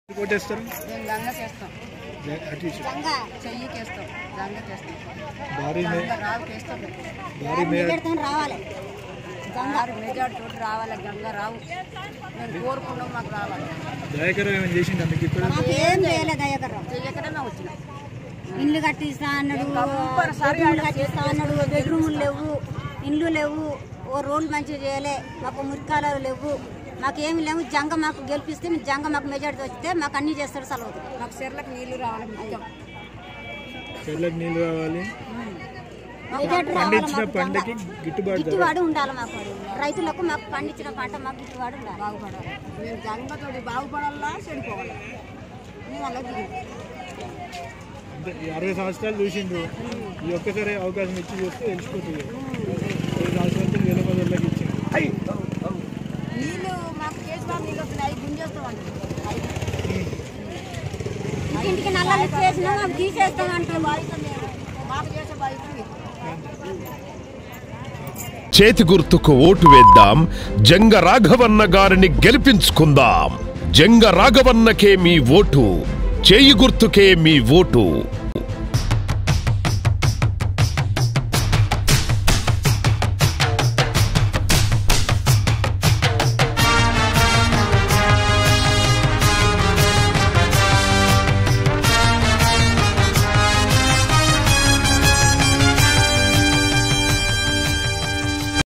కొట్టేస్తారు మేము గంగ చేస్తాం జ- అటు ఇటు. చెయ్యి చేస్తాం గంగ చేస్తాం భారీ మే- గంగ రావు చేస్తాం భారీ మే రావాలి గంగారు మెజార్టీ తోటి రావాలి గంగ రావు మేము కోరుకున్నాం మాకు రావాలి దయాకర్ ఏమైనా చేసిండు అందుకు ఇప్పుడు ఏం చేయలేదు దయాకర్రావు చెయ్యకనే మేము వచ్చినాం ఇల్లు కట్టిస్తా అన్నాడు కంపల్సరీ బెడ్రూమ్లు కట్టిస్తా అన్నాడు బెడ్రూములు లేవు ఇండ్లు లేవు ఓ రోడ్లు మంచిగా చేయలే మాకు మురికాలు లేవు మాకు ఏమి లేవు జంగ మాకు గెలిపిస్తే మీ జంగ మాకు మెజార్టీ వస్తే మాకు అన్ని చేస్తాడు సెలవు మాకు చెర్లకు నీళ్లు రావాలి మొత్తం చెట్లకు నీళ్ళు కావాలి మెజార్టీ రావాలి పండించిన మాకు పంటకి జంగ. గిట్టుబాటు ధర గిట్టుబాటు ఉండాలి మాకు రైతులకు మాకు పండించిన పంట మాకు గిట్టుబాటు ఉండాలి బాగుపడాలి మేము గంగతోటి బాగుపడాలా చెడిపోవాలి మేము అలా దిగి అంతే, ఈ అరవై సంవత్సరాలు చూసిండు ఈ ఒక్కసారి అవకాశం ఇచ్చి చూస్తే తెలిసిపోతుంది అరవై సంవత్సరాలతో వేల పదవులకి ఇచ్చిండు నీళ్ళు మాకు కేసీఆర్ నీళ్ళు వస్తున్నాయి గుంజేస్తామండి ఇంటింటికి నల్లలు చేసినా మాకు తీసేస్తాం అంటే మాకు చేసే బాధ్యత మీకు. చేతి గుర్తుకు ఓటు వేద్దాం జంగ రాఘవన్న గారిని గెలిపించుకుందాం జంగ రాఘవన్నకే మీ ఓటు చేయి గుర్తుకే మీ ఓటు